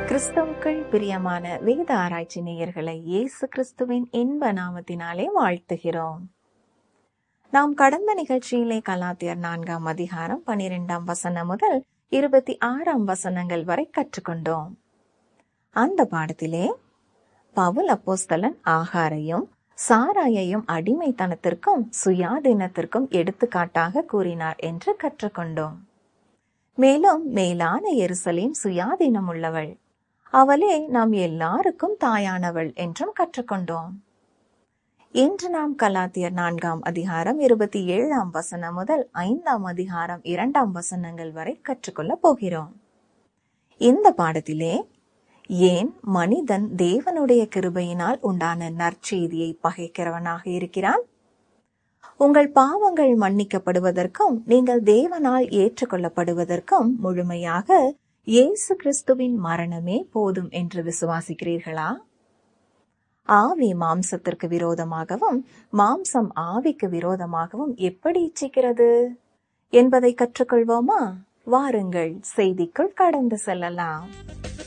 கிறிஸ்தவுக்குள் பிரியமான வேத ஆராய்ச்சி நேயர்களை இயேசு கிறிஸ்துவின் இன்ப நாமத்தினாலே வாழ்த்துகிறோம் நாம் கடந்த நிகழ்ச்சியிலே கலாத்தியர் நான்காம் அதிகாரம் பனிரெண்டாம் வசனம் முதல் இருபத்தி ஆறாம் வசனங்கள் வரை கற்றுக்கொண்டோம் அந்த பாடத்திலே பவுல் அப்போஸ்தலன் ஆகாரையும் சாராயையும் அடிமைத்தனத்திற்கும் சுயாதீனத்திற்கும் எடுத்துக்காட்டாக கூறினார் என்று கற்றுக்கொண்டோம் மேலும் மேலான எருசலேம் சுயாதீனம் உள்ளவள் அவளே நாம் எல்லாருக்கும் தாயானவள் என்றும் கற்றுக்கொண்டோம் இன்று நாம் கலாத்தியர் நான்காம் அதிகாரம் இருபத்தி ஏழாம் வசனம் முதல் ஐந்தாம் அதிகாரம் இரண்டாம் வசனங்கள் வரை கற்றுக்கொள்ளப் போகிறோம் இந்த பாடத்திலே ஏன் மனிதன் தேவனுடைய கிருபையினால் உண்டான நற்செய்தியை பகைக்கிறவனாக இருக்கிறான் உங்கள் பாவங்கள் மன்னிக்கப்படுவதற்கும் நீங்கள் தேவனால் ஏற்றுக்கொள்ளப்படுவதற்கும் முழுமையாக இயேசு கிறிஸ்துவின் மரணமே போதும் என்று விசுவாசிக்கிறீர்களா ஆவி மாம்சத்திற்கு விரோதமாகவும் மாம்சம் ஆவிக்கு விரோதமாகவும் எப்படி இச்சிக்கிறது என்பதை கற்றுக்கொள்வோமா வாருங்கள் செய்திக்குள் கடந்து செல்லலாம்